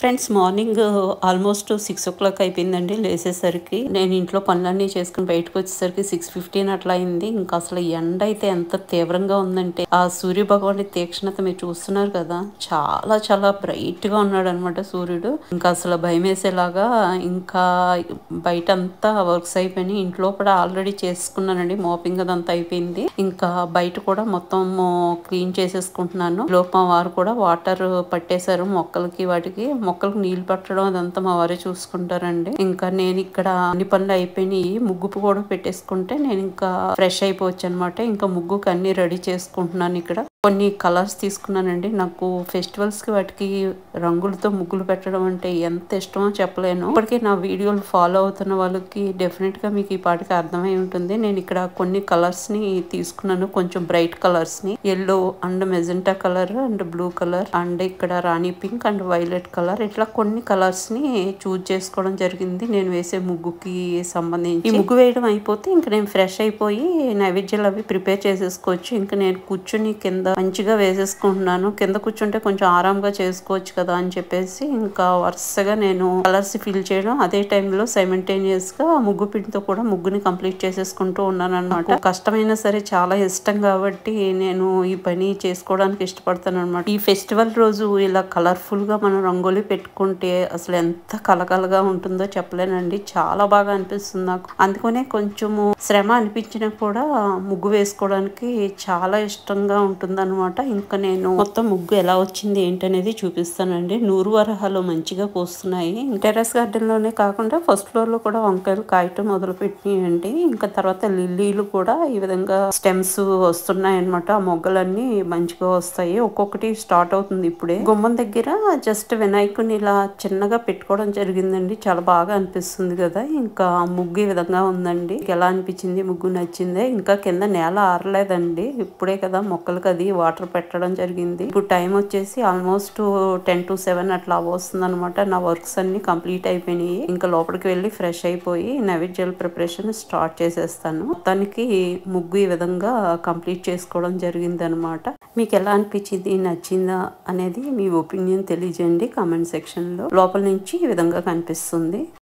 friends morning almost six o'clock అయిపోయిందండి లేసేసరికి నేను ఇంట్లో పనులన్నీ చేసుకుని బయటకు వచ్చేసరికి సిక్స్ ఫిఫ్టీన్ అట్లా అయింది ఇంకా అసలు ఎండ అయితే ఎంత తీవ్రంగా ఉందంటే ఆ సూర్య భగవాని తీక్షణత మీరు చూస్తున్నారు కదా చాలా చాలా బ్రైట్ గా ఉన్నాడు అనమాట సూర్యుడు ఇంకా అసలు భయం వేసేలాగా ఇంకా బయట అంతా వర్క్స్ అయిపోయినాయి ఇంట్లో కూడా ఆల్రెడీ చేసుకున్నానండి మోపింగ్ అదంతా అయిపోయింది ఇంకా బయట కూడా మొత్తం క్లీన్ చేసేసుకుంటున్నాను లోపు మా వారు కూడా వాటర్ పట్టేశారు మొక్కలకి వాటికి మొక్కలకు నీళ్లు పట్టడం అదంతా మా వారే చూసుకుంటారండి ఇంకా నేను ఇక్కడ అన్ని పనులు అయిపోయినాయి ముగ్గు కూడా పెట్టేసుకుంటే నేను ఇంకా ఫ్రెష్ అయిపోవచ్చు అనమాట ఇంకా ముగ్గుకి అన్ని రెడీ చేసుకుంటున్నాను ఇక్కడ కొన్ని కలర్స్ తీసుకున్నానండి నాకు ఫెస్టివల్స్ కి వాటికి రంగులతో ముగ్గులు పెట్టడం అంటే ఎంత ఇష్టమో చెప్పలేను ఇప్పటికే నా వీడియోలు ఫాలో అవుతున్న వాళ్ళకి డెఫినెట్ గా మీకు ఈ పాటికి అర్థమై ఉంటుంది నేను ఇక్కడ కొన్ని కలర్స్ ని తీసుకున్నాను కొంచెం బ్రైట్ కలర్స్ ని yellow and magenta colour and blue colour and ఇక్కడ rani pink and violet colour ఇట్లా కొన్ని కలర్స్ ని చూజ్ చేసుకోవడం జరిగింది నేను వేసే ముగ్గుకి సంబంధించి ఈ ముగ్గు వేయడం అయిపోతే ఇంకా నేను ఫ్రెష్ అయిపోయి నైవేద్యాలు అవి ప్రిపేర్ చేసేసుకోవచ్చు ఇంకా నేను కూర్చుని కింద మంచిగా వేసేసుకుంటున్నాను కింద కూర్చుంటే కొంచెం ఆరాంగా చేసుకోవచ్చు కదా అని చెప్పేసి ఇంకా వరుసగా నేను కలర్స్ ఫిల్ చేయడం అదే టైంలో సైమెంటేనియస్ గా ముగ్గు పిండితో కూడా ముగ్గుని కంప్లీట్ చేసేసుకుంటూ ఉన్నాను అనమాట కష్టమైనా సరే చాలా ఇష్టం కాబట్టి నేను ఈ పని చేసుకోవడానికి ఇష్టపడతాను అనమాట ఈ ఫెస్టివల్ రోజు ఇలా కలర్ఫుల్ గా మనం రంగోలీ పెట్టుకుంటే అసలు ఎంత కలకలగా ఉంటుందో చెప్పలేనండి చాలా బాగా అనిపిస్తుంది నాకు అందుకనే కొంచెము శ్రమ అనిపించినా కూడా ముగ్గు వేసుకోవడానికి చాలా ఇష్టంగా ఉంటుంది అనమాట ఇంకా నేను మొత్తం ముగ్గు ఎలా వచ్చింది ఏంటనేది చూపిస్తానండి నూరు వరహాలు మంచిగా పూస్తున్నాయి టెర్రస్ గార్డెన్ లోనే కాకుండా ఫస్ట్ ఫ్లోర్ లో కూడా వంకాయలు కాయటం మొదలు పెట్టినాయండి ఇంకా తర్వాత లిల్లీలు కూడా ఈ విధంగా స్టెమ్స్ వస్తున్నాయి అనమాట ఆ మొగ్గలన్నీ మంచిగా వస్తాయి ఒక్కొక్కటి స్టార్ట్ అవుతుంది ఇప్పుడే గుమ్మం దగ్గర జస్ట్ వినాయకుని ఇలా చిన్నగా పెట్టుకోవడం జరిగిందండి చాలా బాగా అనిపిస్తుంది కదా ఇంకా ముగ్గు ఈ విధంగా ఉందండి ఎలా అనిపించింది ముగ్గు నచ్చిందే ఇంకా కింద నేల ఆరలేదండి ఇప్పుడే కదా మొక్కలకి అది వాటర్ పెట్టడం జరిగింది ఇప్పుడు టైం వచ్చేసి ఆల్మోస్ట్ టెన్ టు సెవెన్ అట్లా వస్తుంది అనమాట నా వర్క్స్ అన్ని కంప్లీట్ అయిపోయినాయి ఇంకా లోపలికి వెళ్ళి ఫ్రెష్ అయిపోయి నైవేద్యాల ప్రిపరేషన్ స్టార్ట్ చేసేస్తాను మొత్తానికి ముగ్గు ఈ విధంగా కంప్లీట్ చేసుకోవడం జరిగింది అనమాట మీకు ఎలా అనిపించింది నచ్చిందా అనేది మీ ఒపీనియన్ తెలియజేయండి కామెంట్ సెక్షన్ లో లోపల నుంచి ఈ విధంగా కనిపిస్తుంది